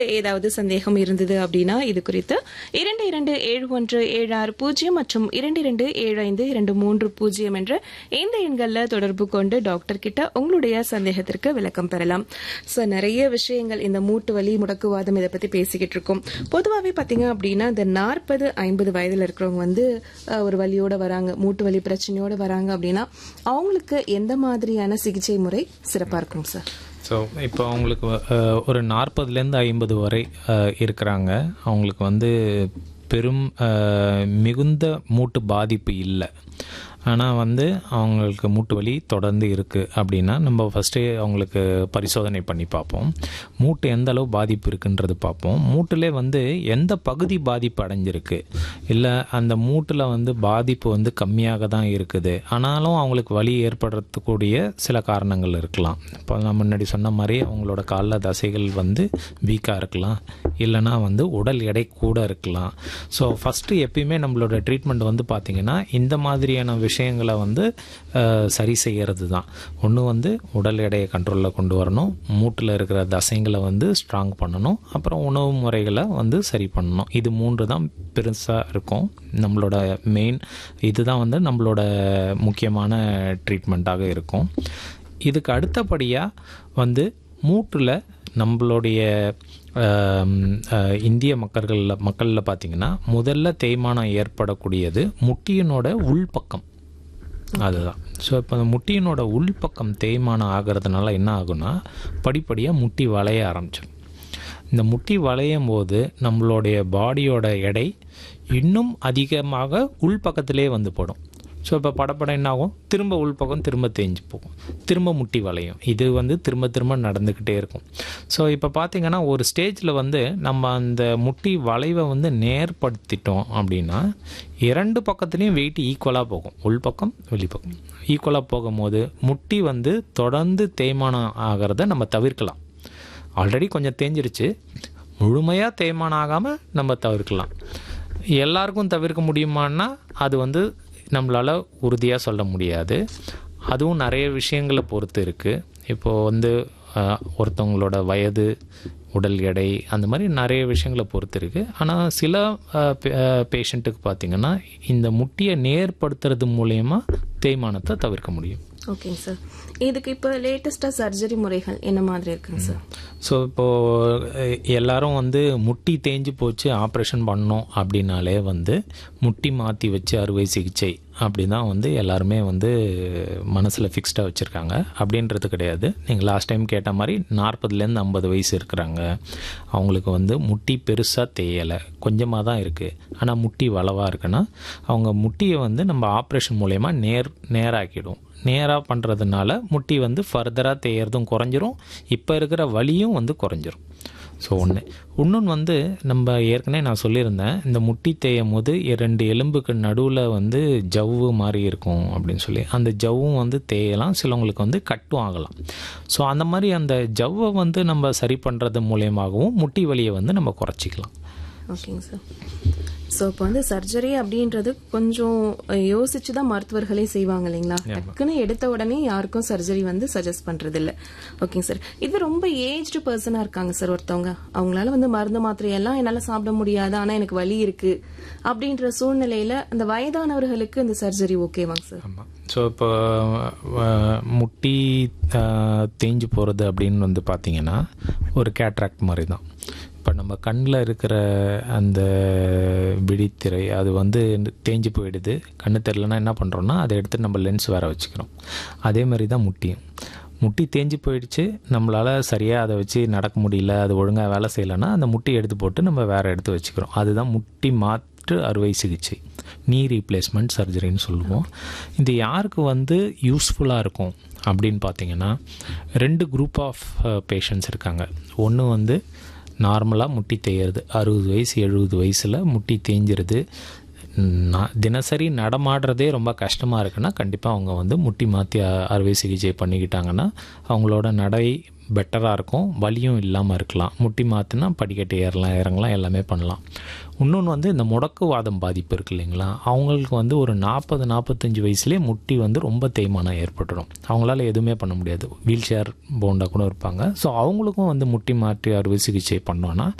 ஏதாவது சந்தேகம் இருந்தது அப்படின்னா இது குறித்து இரண்டு இரண்டு ஏழு ஒன்று ஏழு ஆறு பூஜ்ஜியம் மற்றும் இரண்டு இரண்டு ஏழு ஐந்து இரண்டு மூன்று பூஜ்ஜியம் என்ற இந்த எண்களில் தொடர்பு கொண்டு டாக்டர் கிட்ட உங்களுடைய சந்தேகத்திற்கு விளக்கம் பெறலாம் ஸோ நிறைய விஷயங்கள் இந்த மூட்டு வலி முடக்குவாதம் இதை பத்தி பேசிக்கிட்டு இருக்கோம் பொதுவாகவே பார்த்தீங்க அப்படின்னா இந்த நாற்பது ஐம்பது வயதில் இருக்கிறவங்க வந்து அஹ், ஒரு வலியோட வராங்க மூட்டு வலி பிரச்சனையோட வராங்க அப்படின்னா அவங்களுக்கு எந்த மாதிரியான சிகிச்சை முறை சிறப்பாக இருக்கும் சார் ஸோ இப்போ அவங்களுக்கு அஹ், ஒரு நாற்பதுலேருந்து ஐம்பது வரை அஹ், இருக்கிறாங்க அவங்களுக்கு வந்து பெரும் அஹ், மிகுந்த மூட்டு பாதிப்பு இல்லை ஆனால் வந்து அவங்களுக்கு மூட்டு வலி தொடர்ந்து இருக்குது அப்படின்னா நம்ம ஃபஸ்ட்டே அவங்களுக்கு பரிசோதனை பண்ணி பார்ப்போம் மூட்டு எந்த அளவு பாதிப்பு இருக்குன்றது பார்ப்போம் மூட்டிலே வந்து எந்த பகுதி பாதிப்பு அடைஞ்சிருக்கு இல்லை அந்த மூட்டில் வந்து பாதிப்பு வந்து கம்மியாக தான் இருக்குது ஆனாலும் அவங்களுக்கு வலி ஏற்படுறதுக்கூடிய சில காரணங்கள் இருக்கலாம் இப்போ நான் முன்னாடி சொன்ன மாதிரி அவங்களோட கால தசைகள் வந்து வீக்காக இருக்கலாம் இல்லைனா வந்து உடல் எடை கூட இருக்கலாம் ஸோ ஃபஸ்ட்டு எப்பயுமே நம்மளோட ட்ரீட்மெண்ட் வந்து பார்த்திங்கன்னா இந்த மாதிரியான விஷயங்களை வந்து அஹ், சரி செய்கிறது தான் ஒன்று வந்து உடல் எடையை கண்ட்ரோலில் கொண்டு வரணும் மூட்டில் இருக்கிற தசைங்களை வந்து ஸ்ட்ராங் பண்ணணும் அப்புறம் உணவு முறைகளை வந்து சரி பண்ணணும் இது மூன்று தான் பெருசாக இருக்கும் நம்மளோட மெயின் இதுதான் வந்து நம்மளோட முக்கியமான ட்ரீட்மெண்ட்டாக இருக்கும் இதுக்கு அடுத்தபடியாக வந்து மூட்டில் நம்மளுடைய ஆம், அஹ், இந்திய மக்கள்களில் மக்களில் பார்த்திங்கன்னா முதல்ல தேய்மானம் ஏற்படக்கூடியது முட்டியினோட உள்பக்கம் அதுதான் ஸோ இப்போ அந்த முட்டியினோட உள்பக்கம் தேய்மானம் ஆகிறதுனால என்ன ஆகும்னா படிப்படியாக முட்டி வளைய ஆரம்பிச்சிடும் இந்த முட்டி வளையும் போது நம்மளுடைய பாடியோட எடை இன்னும் அதிகமாக உள்பக்கத்திலே வந்து போடும் ஸோ இப்போ படப்பட என்ன ஆகும் திரும்ப உள்பக்கம் திரும்ப தேஞ்சு போகும் திரும்ப முட்டி வளையும் இது வந்து திரும்ப திரும்ப நடந்துக்கிட்டே இருக்கும் ஸோ இப்போ பார்த்தீங்கன்னா ஒரு ஸ்டேஜில் வந்து நம்ம அந்த முட்டி வளைவை வந்து நேர்படுத்திட்டோம் அப்படின்னா இரண்டு பக்கத்துலேயும் வெயிட் ஈக்குவலாக போகும் உள்பக்கம் வெளிப்பக்கம் ஈக்குவலாக போகும்போது முட்டி வந்து தொடர்ந்து தேய்மானம் ஆகிறத நம்ம தவிர்க்கலாம் ஆல்ரெடி கொஞ்சம் தேஞ்சிருச்சு முழுமையாக தேய்மானம் ஆகாமல் நம்ம தவிர்க்கலாம் எல்லாருக்கும் தவிர்க்க முடியுமான்னா அது வந்து நம்மளால் உறுதியாக சொல்ல முடியாது அதுவும் நிறைய விஷயங்களை பொறுத்து இருக்குது இப்போது வந்து அஹ், ஒருத்தவங்களோட வயது உடல் எடை அந்த மாதிரி நிறைய விஷயங்களை பொறுத்து இருக்குது ஆனால் சில பேஷண்ட்டுக்கு பார்த்திங்கன்னா இந்த முட்டியை நேர்படுத்துறது மூலயமா தேய்மானத்தை தவிர்க்க முடியும் ஓகேங்க சார் இதுக்கு இப்போ லேட்டஸ்டாக சர்ஜரி முறைகள் என்ன மாதிரி இருக்குங்க சார் ஸோ இப்போது எல்லாரும் வந்து முட்டி தேஞ்சு போச்சு ஆப்ரேஷன் பண்ணோம் அப்படின்னாலே வந்து முட்டி மாற்றி வச்சு அறுவை சிகிச்சை அப்படி தான் வந்து எல்லாருமே வந்து மனசில் ஃபிக்ஸ்டாக வச்சுருக்காங்க அப்படின்றது கிடையாது நீங்கள் லாஸ்ட் டைம் கேட்ட மாதிரி நாற்பதுலேருந்து ஐம்பது வயசு இருக்கிறாங்க அவங்களுக்கு வந்து முட்டி பெருசாக தேயலை கொஞ்சமாக தான் இருக்குது ஆனால் முட்டி வளவாக இருக்குன்னா அவங்க முட்டியை வந்து நம்ம ஆப்ரேஷன் மூலயமா நேர் நேராக்கிடும் நேராக பண்ணுறதுனால முட்டி வந்து ஃபர்தராக தேயறதும் குறைஞ்சிரும் இப்போ இருக்கிற வலியும் வந்து குறைஞ்சிரும் ஸோ ஒன்று இன்னொன்று வந்து நம்ம ஏற்கனவே நான் சொல்லியிருந்தேன் இந்த முட்டி தேயும் போது ரெண்டு எலும்புக்கு நடுவில் வந்து ஜவ்வு மாதிரி இருக்கும் அப்படின்னு சொல்லி அந்த ஜவ்வும் வந்து தேயலாம் சிலவங்களுக்கு வந்து கட்டும் ஆகலாம் ஸோ அந்த மாதிரி அந்த ஜவ்வை வந்து நம்ம சரி பண்ணுறது மூலியமாகவும் முட்டி வலியை வந்து நம்ம குறைச்சிக்கலாம் ஓகேங்க சார் ஸோ இப்போ வந்து சர்ஜரி அப்படின்றது கொஞ்சம் யோசிச்சு தான் மருத்துவர்களே செய்வாங்க இல்லைங்களா டக்குன்னு எடுத்த உடனே யாருக்கும் சர்ஜரி வந்து சஜஸ்ட் பண்றது இல்ல ஓகேங்க சார் இது ரொம்ப ஏஜ்டு பர்சனாக இருக்காங்க சார் ஒருத்தவங்க அவங்களால வந்து மருந்து மாத்திரையெல்லாம் என்னால் சாப்பிட முடியாது ஆனால் எனக்கு வலி இருக்கு அப்படின்ற சூழ்நிலையில அந்த வயதானவர்களுக்கு இந்த சர்ஜரி ஓகேவாங்க சார் ஆமாம் ஸோ இப்போ அஹ், முட்டி அஹ், தேஞ்சு போகிறது அப்படின்னு வந்து பார்த்தீங்கன்னா ஒரு கேட்ராக்ட் மாதிரி தான் இப்போ நம்ம கண்ணில் இருக்கிற அந்த விழித்திரை அது வந்து தேஞ்சு போயிடுது கண்ணு தெரிலனா என்ன பண்ணுறோன்னா அதை எடுத்து நம்ம லென்ஸ் வேற வச்சுக்கிறோம் அதே மாதிரி தான் முட்டியும் முட்டி தேஞ்சு போயிடுச்சு நம்மளால் சரியாக அதை வச்சு நடக்க முடியல அது ஒழுங்காக வேலை செய்யலைன்னா அந்த முட்டி எடுத்து போட்டு நம்ம வேறு எடுத்து வச்சுக்கிறோம் அதுதான் முட்டி மாற்று அறுவை சிகிச்சை நீ ரீப்ளேஸ்மெண்ட் சர்ஜரின்னு சொல்லுவோம் இது யாருக்கு வந்து யூஸ்ஃபுல்லாக இருக்கும் அப்படின்னு பார்த்தீங்கன்னா ரெண்டு குரூப் ஆஃப் பேஷண்ட்ஸ் இருக்காங்க ஒன்று வந்து நார்மலாக முட்டி தேயறது அறுபது வயசு எழுபது வயசில் முட்டி தேஞ்சிருது நான் தினசரி நடமாடுறதே ரொம்ப கஷ்டமாக இருக்குன்னா கண்டிப்பாக அவங்க வந்து முட்டி மாற்றி அறுவை சிகிச்சை பண்ணிக்கிட்டாங்கன்னா அவங்களோட நடை பெட்டராக இருக்கும் வலியும் இல்லாமல் இருக்கலாம் முட்டி மாற்றினா படிக்கட்டு ஏறலாம் இறங்கலாம் எல்லாமே பண்ணலாம் இன்னொன்று வந்து இந்த முடக்குவாதம் பாதிப்பு இருக்கு இல்லைங்களா அவங்களுக்கு வந்து ஒரு நாற்பது நாற்பத்தஞ்சு வயசுலேயே முட்டி வந்து ரொம்ப தேய்மானம் ஏற்பட்டுடும் அவங்களால எதுவுமே பண்ண முடியாது வீல் சேர் போண்டா கூட இருப்பாங்க ஸோ அவங்களுக்கும் வந்து முட்டி மாற்றி அறுவை சிகிச்சை பண்ணோன்னா